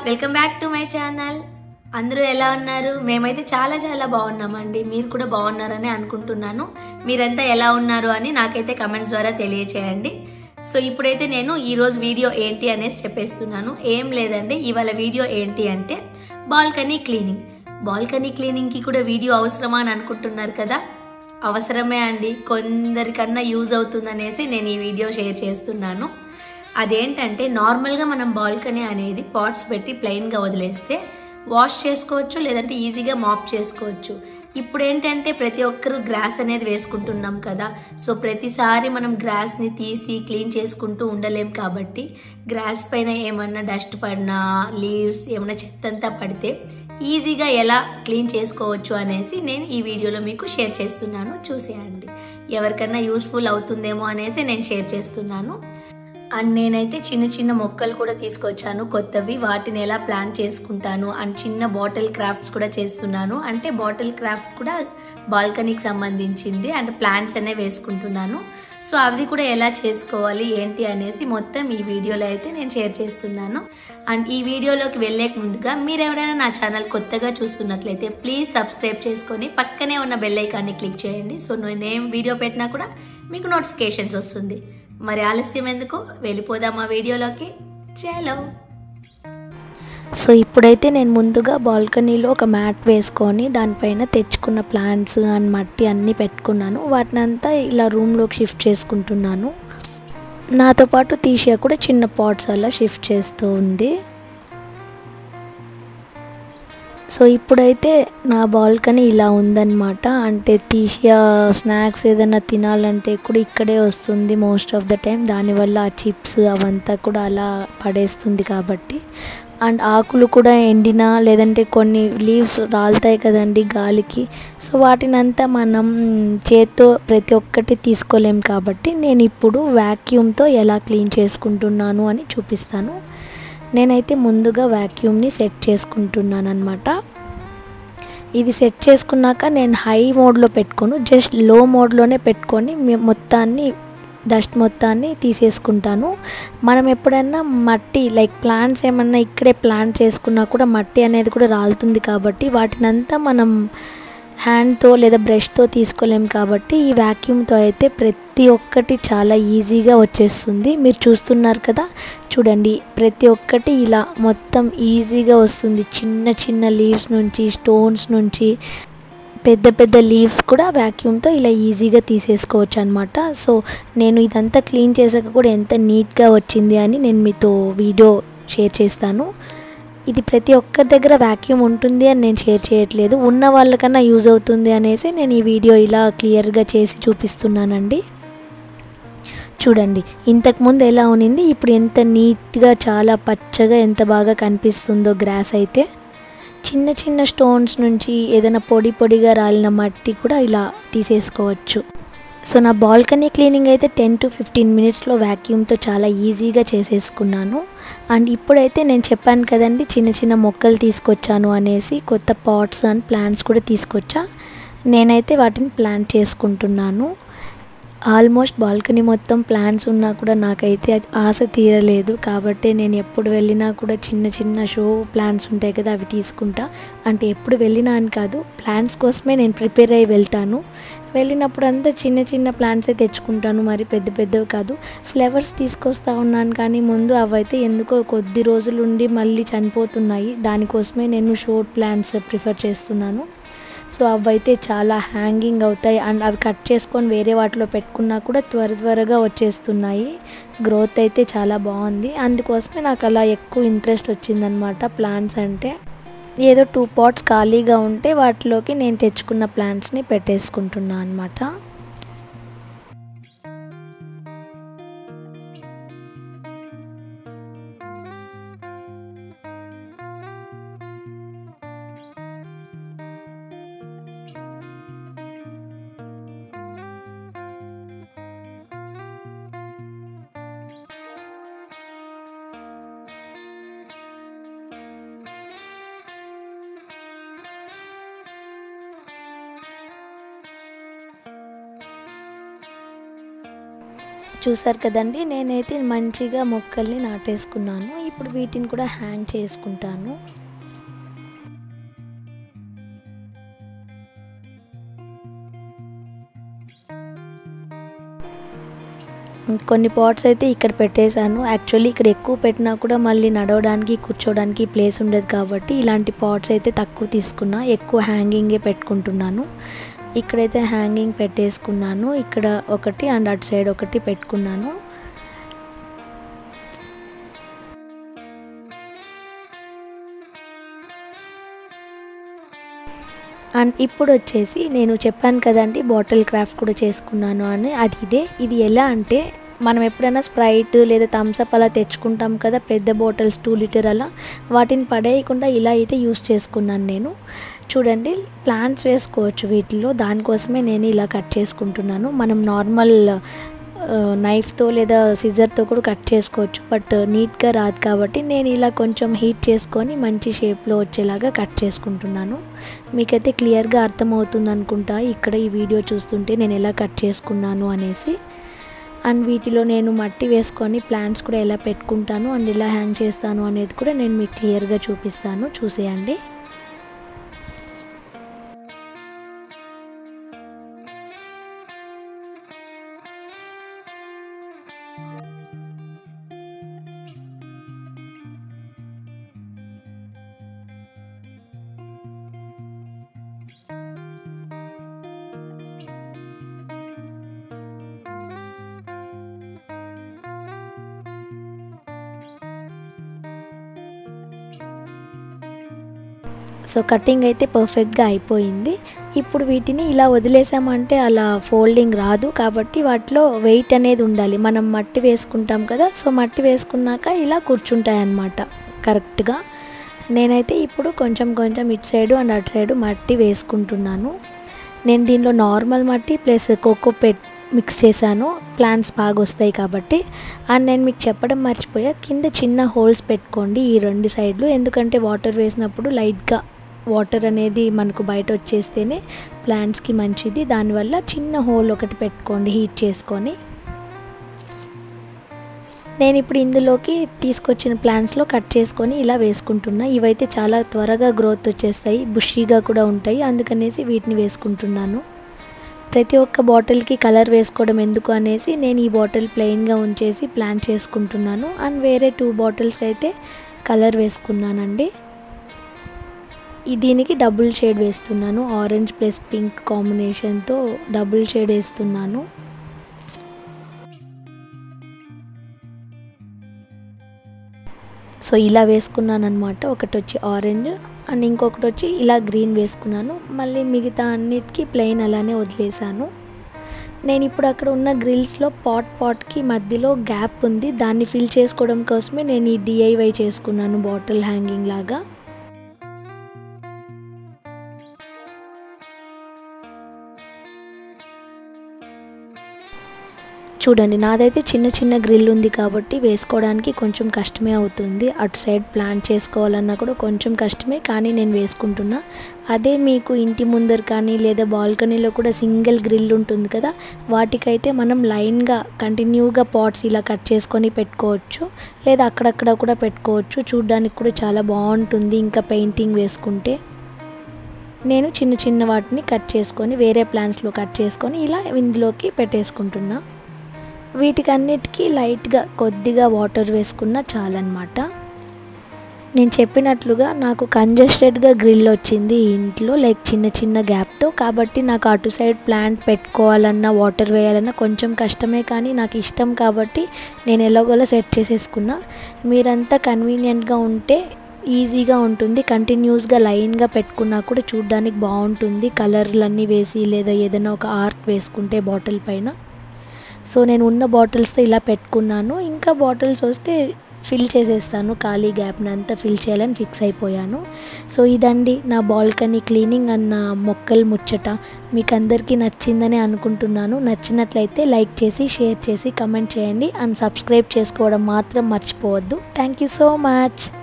welcome back to my channel అందరూ ఎలా ఉన్నారు మేమైతే చాలా చాలా బాగున్నామండి మీరు కూడా బాగున్నారని అనుకుంటున్నాను మీరంతా ఎలా ఉన్నారు అని నాకైతే కమెంట్స్ ద్వారా తెలియచేయండి సో ఇప్పుడైతే నేను ఈరోజు వీడియో ఏంటి అనేసి చెప్పేస్తున్నాను ఏం లేదండి ఇవాళ వీడియో ఏంటి అంటే బాల్కనీ క్లీనింగ్ బాల్కనీ క్లీనింగ్కి కూడా వీడియో అవసరమా అని అనుకుంటున్నారు కదా అవసరమే అండి కొందరికన్నా యూజ్ అవుతుందనేసి నేను ఈ వీడియో షేర్ చేస్తున్నాను అదేంటంటే నార్మల్గా మనం బాల్కనీ అనేది పాట్స్ పెట్టి ప్లెయిన్గా వదిలేస్తే వాష్ చేసుకోవచ్చు లేదంటే ఈజీగా మాప్ చేసుకోవచ్చు ఇప్పుడు ఏంటంటే ప్రతి ఒక్కరు గ్రాస్ అనేది వేసుకుంటున్నాం కదా సో ప్రతిసారి మనం గ్రాస్ని తీసి క్లీన్ చేసుకుంటూ ఉండలేం కాబట్టి గ్రాస్ పైన ఏమన్నా డస్ట్ పడినా లీవ్స్ ఏమన్నా చెత్త అంతా పడితే ఈజీగా ఎలా క్లీన్ చేసుకోవచ్చు అనేసి నేను ఈ వీడియోలో మీకు షేర్ చేస్తున్నాను చూసేయండి ఎవరికన్నా యూస్ఫుల్ అవుతుందేమో అనేసి నేను షేర్ చేస్తున్నాను అండ్ నేనైతే చిన్న చిన్న మొక్కలు కూడా తీసుకొచ్చాను కొత్తవి వాటిని ఎలా ప్లాన్ చేసుకుంటాను అండ్ చిన్న బాటిల్ క్రాఫ్ట్స్ కూడా చేస్తున్నాను అంటే బాటిల్ క్రాఫ్ట్ కూడా బాల్కనీకి సంబంధించింది అండ్ ప్లాంట్స్ అనే వేసుకుంటున్నాను సో అవి కూడా ఎలా చేసుకోవాలి ఏంటి అనేసి మొత్తం ఈ వీడియోలో అయితే నేను షేర్ చేస్తున్నాను అండ్ ఈ వీడియోలోకి వెళ్ళేక ముందుగా మీరు ఎవరైనా నా ఛానల్ కొత్తగా చూస్తున్నట్లయితే ప్లీజ్ సబ్స్క్రైబ్ చేసుకొని పక్కనే ఉన్న బెల్ ఐకాన్ని క్లిక్ చేయండి సో నేను ఏం వీడియో పెట్టినా కూడా మీకు నోటిఫికేషన్స్ వస్తుంది మరి ఆలస్యం ఎందుకు వెళ్ళిపోదాం ఆ వీడియోలోకి చలో సో ఇప్పుడైతే నేను ముందుగా బాల్కనీలో ఒక మ్యాట్ వేసుకొని దానిపైన తెచ్చుకున్న ప్లాంట్స్ అండ్ మట్టి అన్నీ పెట్టుకున్నాను వాటిని అంతా ఇలా రూమ్లోకి షిఫ్ట్ చేసుకుంటున్నాను నాతో పాటు తీసియా కూడా చిన్న పాట్స్ అలా షిఫ్ట్ చేస్తూ ఉంది సో ఇప్పుడైతే నా బాల్కనీ ఇలా ఉందన్నమాట అంటే తీసియా స్నాక్స్ ఏదైనా తినాలంటే కూడా ఇక్కడే వస్తుంది మోస్ట్ ఆఫ్ ద టైం దానివల్ల ఆ చిప్స్ అవంతా కూడా అలా పడేస్తుంది కాబట్టి అండ్ ఆకులు కూడా ఎండినా లేదంటే కొన్ని లీవ్స్ రాలుతాయి కదండి గాలికి సో వాటినంతా మనం చేత్తో ప్రతి ఒక్కటి తీసుకోలేం కాబట్టి నేను ఇప్పుడు వ్యాక్యూమ్తో ఎలా క్లీన్ చేసుకుంటున్నాను అని చూపిస్తాను నేనైతే ముందుగా వ్యాక్యూమ్ని సెట్ చేసుకుంటున్నాను అనమాట ఇది సెట్ చేసుకున్నాక నేను హై మోడ్లో పెట్టుకోను జస్ట్ లో మోడ్లోనే పెట్టుకొని మొత్తాన్ని డస్ట్ మొత్తాన్ని తీసేసుకుంటాను మనం ఎప్పుడైనా మట్టి లైక్ ప్లాంట్స్ ఏమన్నా ఇక్కడే ప్లాంట్ చేసుకున్నా కూడా మట్టి అనేది కూడా రాలుతుంది కాబట్టి వాటినంతా మనం హ్యాండ్తో లేదా బ్రష్తో తీసుకోలేం కాబట్టి ఈ వ్యాక్యూమ్తో అయితే ప్రతి ఒక్కటి చాలా ఈజీగా వచ్చేస్తుంది మీరు చూస్తున్నారు కదా చూడండి ప్రతి ఒక్కటి ఇలా మొత్తం ఈజీగా వస్తుంది చిన్న చిన్న లీవ్స్ నుంచి స్టోన్స్ నుంచి పెద్ద పెద్ద లీవ్స్ కూడా వ్యాక్యూమ్తో ఇలా ఈజీగా తీసేసుకోవచ్చు అనమాట సో నేను ఇదంతా క్లీన్ చేసాక కూడా ఎంత నీట్గా వచ్చింది అని నేను మీతో వీడియో షేర్ చేస్తాను ఇది ప్రతి ఒక్కరి దగ్గర వ్యాక్యూమ్ ఉంటుంది అని నేను షేర్ చేయట్లేదు ఉన్న వాళ్ళకన్నా యూజ్ అవుతుంది అనేసి నేను ఈ వీడియో ఇలా క్లియర్గా చేసి చూపిస్తున్నానండి చూడండి ఇంతకుముందు ఎలా ఉన్నింది ఇప్పుడు ఎంత నీట్గా చాలా పచ్చగా ఎంత బాగా కనిపిస్తుందో గ్రాస్ అయితే చిన్న చిన్న స్టోన్స్ నుంచి ఏదైనా పొడి పొడిగా రాలిన మట్టి కూడా ఇలా తీసేసుకోవచ్చు సో నా బాల్కనీ క్లీనింగ్ అయితే టెన్ టు ఫిఫ్టీన్ మినిట్స్లో వ్యాక్యూమ్తో చాలా ఈజీగా చేసేసుకున్నాను అండ్ ఇప్పుడైతే నేను చెప్పాను కదండి చిన్న చిన్న మొక్కలు తీసుకొచ్చాను అనేసి కొత్త పాట్స్ అండ్ ప్లాంట్స్ కూడా తీసుకొచ్చా నేనైతే వాటిని ప్లాంట్ చేసుకుంటున్నాను ఆల్మోస్ట్ బాల్కనీ మొత్తం ప్లాంట్స్ ఉన్నా కూడా నాకైతే ఆశ తీరలేదు కాబట్టి నేను ఎప్పుడు వెళ్ళినా కూడా చిన్న చిన్న షో ప్లాంట్స్ ఉంటాయి కదా అవి తీసుకుంటా అంటే ఎప్పుడు వెళ్ళినా అని కాదు ప్లాంట్స్ కోసమే నేను ప్రిపేర్ అయ్యి వెళ్తాను వెళ్ళినప్పుడు అంతా చిన్న చిన్న ప్లాంట్సే తెచ్చుకుంటాను మరి పెద్ద పెద్దవి కాదు ఫ్లవర్స్ తీసుకొస్తా ఉన్నాను కానీ ముందు అవైతే ఎందుకో కొద్ది రోజులు ఉండి మళ్ళీ చనిపోతున్నాయి దానికోసమే నేను షోర్ట్ ప్లాంట్స్ ప్రిఫర్ చేస్తున్నాను సో అవైతే చాలా హ్యాంగింగ్ అవుతాయి అండ్ అవి కట్ చేసుకొని వేరే వాటిలో పెట్టుకున్నా కూడా త్వర త్వరగా వచ్చేస్తున్నాయి గ్రోత్ అయితే చాలా బాగుంది అందుకోసమే నాకు అలా ఎక్కువ ఇంట్రెస్ట్ వచ్చిందనమాట ప్లాంట్స్ అంటే ఏదో టూ పాట్స్ ఖాళీగా ఉంటే వాటిలోకి నేను తెచ్చుకున్న ప్లాంట్స్ని పెట్టేసుకుంటున్నాను అనమాట చూసారు కదండి నేనైతే మంచిగా మొక్కల్ని నాటేసుకున్నాను ఇప్పుడు వీటిని కూడా హ్యాంగ్ చేసుకుంటాను కొన్ని పాట్స్ అయితే ఇక్కడ పెట్టేశాను యాక్చువల్లీ ఇక్కడ ఎక్కువ పెట్టినా కూడా మళ్ళీ నడవడానికి కూర్చోడానికి ప్లేస్ ఉండదు కాబట్టి ఇలాంటి పాట్స్ అయితే తక్కువ తీసుకున్నా ఎక్కువ హ్యాంగింగే పెట్టుకుంటున్నాను ఇక్కడైతే హ్యాంగింగ్ పెట్టేసుకున్నాను ఇక్కడ ఒకటి అండ్ అటు సైడ్ ఒకటి పెట్టుకున్నాను అండ్ ఇప్పుడు వచ్చేసి నేను చెప్పాను కదండి బాటిల్ క్రాఫ్ట్ కూడా చేసుకున్నాను అని అది ఇదే ఇది ఎలా అంటే మనం ఎప్పుడైనా స్ప్రైట్ లేదా థమ్స్అప్ అలా తెచ్చుకుంటాం కదా పెద్ద బాటిల్స్ టూ లీటర్ అలా వాటిని పడేయకుండా ఇలా అయితే యూస్ చేసుకున్నాను నేను చూడండి ప్లాంట్స్ వేసుకోవచ్చు వీటిలో దానికోసమే నేను ఇలా కట్ చేసుకుంటున్నాను మనం నార్మల్ నైఫ్తో లేదా సిజర్తో కూడా కట్ చేసుకోవచ్చు బట్ నీట్గా రాదు కాబట్టి నేను ఇలా కొంచెం హీట్ చేసుకొని మంచి షేప్లో వచ్చేలాగా కట్ చేసుకుంటున్నాను మీకైతే క్లియర్గా అర్థమవుతుంది అనుకుంటా ఇక్కడ ఈ వీడియో చూస్తుంటే నేను ఎలా కట్ చేసుకున్నాను అనేసి అండ్ వీటిలో నేను మట్టి వేసుకొని ప్లాంట్స్ కూడా ఎలా పెట్టుకుంటాను అండ్ ఎలా హ్యాంగ్ చేస్తాను అనేది కూడా నేను మీకు క్లియర్గా చూపిస్తాను చూసేయండి సో కటింగ్ అయితే పర్ఫెక్ట్గా అయిపోయింది ఇప్పుడు వీటిని ఇలా వదిలేసామంటే అలా ఫోల్డింగ్ రాదు కాబట్టి వాటిలో వెయిట్ అనేది ఉండాలి మనం మట్టి వేసుకుంటాం కదా సో మట్టి వేసుకున్నాక ఇలా కూర్చుంటాయి అన్నమాట కరెక్ట్గా నేనైతే ఇప్పుడు కొంచెం కొంచెం ఇటు సైడు అండ్ అటు సైడు మట్టి వేసుకుంటున్నాను నేను దీనిలో నార్మల్ మట్టి ప్లస్ కోకో పెట్ మిక్స్ చేశాను ప్లాంట్స్ బాగా వస్తాయి కాబట్టి అండ్ నేను మీకు చెప్పడం మర్చిపోయా కింద చిన్న హోల్స్ పెట్టుకోండి ఈ రెండు సైడ్లు ఎందుకంటే వాటర్ వేసినప్పుడు లైట్గా వాటర్ అనేది మనకు బయట వచ్చేస్తేనే ప్లాంట్స్కి మంచిది దానివల్ల చిన్న హోల్ ఒకటి పెట్టుకోండి హీట్ చేసుకొని నేను ఇప్పుడు ఇందులోకి తీసుకొచ్చిన ప్లాంట్స్లో కట్ చేసుకొని ఇలా వేసుకుంటున్నా ఇవైతే చాలా త్వరగా గ్రోత్ వచ్చేస్తాయి బుషీగా కూడా ఉంటాయి అందుకనేసి వీటిని వేసుకుంటున్నాను ప్రతి ఒక్క బాటిల్కి కలర్ వేసుకోవడం ఎందుకు అనేసి నేను ఈ బాటిల్ ప్లెయిన్గా ఉంచేసి ప్లాన్ చేసుకుంటున్నాను అండ్ వేరే టూ బాటిల్స్కి అయితే కలర్ వేసుకున్నానండి ఈ దీనికి డబుల్ షేడ్ వేస్తున్నాను ఆరెంజ్ ప్లస్ పింక్ కాంబినేషన్తో డబుల్ షేడ్ వేస్తున్నాను సో ఇలా వేసుకున్నాను అనమాట ఒకటి వచ్చి ఆరెంజ్ అండ్ ఇంకొకటి వచ్చి ఇలా గ్రీన్ వేసుకున్నాను మళ్ళీ మిగతా అన్నిటికీ ప్లెయిన్ అలానే వదిలేసాను నేను ఇప్పుడు అక్కడ ఉన్న గ్రిల్స్లో పాట్ పాట్కి మధ్యలో గ్యాప్ ఉంది దాన్ని ఫిల్ చేసుకోవడం కోసమే నేను ఈ డిఐవై చేసుకున్నాను బాటిల్ హ్యాంగింగ్ లాగా చూడండి నాదైతే చిన్న చిన్న గ్రిల్ ఉంది కాబట్టి వేసుకోవడానికి కొంచెం కష్టమే అవుతుంది అటు సైడ్ ప్లాన్ చేసుకోవాలన్నా కూడా కొంచెం కష్టమే కానీ నేను వేసుకుంటున్నా అదే మీకు ఇంటి ముందర కానీ లేదా బాల్కనీలో కూడా సింగిల్ గ్రిల్ ఉంటుంది కదా వాటికైతే మనం లైన్గా కంటిన్యూగా పాట్స్ ఇలా కట్ చేసుకొని పెట్టుకోవచ్చు లేదా అక్కడక్కడ కూడా పెట్టుకోవచ్చు చూడడానికి కూడా చాలా బాగుంటుంది ఇంకా పెయింటింగ్ వేసుకుంటే నేను చిన్న చిన్న వాటిని కట్ చేసుకొని వేరే ప్లాంట్స్లో కట్ చేసుకొని ఇలా ఇందులోకి పెట్టేసుకుంటున్నా వీటికన్నిటికీ లైట్గా కొద్దిగా వాటర్ వేసుకున్నా చాలన్నమాట నేను చెప్పినట్లుగా నాకు కంజెస్టెడ్గా గ్రిల్ వచ్చింది ఈ ఇంట్లో లైక్ చిన్న చిన్న గ్యాప్తో కాబట్టి నాకు అటు సైడ్ ప్లాంట్ పెట్టుకోవాలన్నా వాటర్ వేయాలన్నా కొంచెం కష్టమే కానీ నాకు ఇష్టం కాబట్టి నేను ఎలాగోలా సెట్ చేసేసుకున్నా మీరంతా కన్వీనియంట్గా ఉంటే ఈజీగా ఉంటుంది కంటిన్యూస్గా లైన్గా పెట్టుకున్నా కూడా చూడడానికి బాగుంటుంది కలర్లన్నీ వేసి లేదా ఏదైనా ఒక ఆర్ట్ వేసుకుంటే బాటిల్ పైన సో నేను ఉన్న బాటిల్స్తో ఇలా పెట్టుకున్నాను ఇంకా బాటిల్స్ వస్తే ఫిల్ చేసేస్తాను ఖాళీ గ్యాప్ని అంతా ఫిల్ చేయాలని ఫిక్స్ అయిపోయాను సో ఇదండి నా బాల్కనీ క్లీనింగ్ అన్న మొక్కలు ముచ్చట మీకు అందరికీ నచ్చిందని అనుకుంటున్నాను నచ్చినట్లయితే లైక్ చేసి షేర్ చేసి కమెంట్ చేయండి అండ్ సబ్స్క్రైబ్ చేసుకోవడం మాత్రం మర్చిపోవద్దు థ్యాంక్ యూ సో మచ్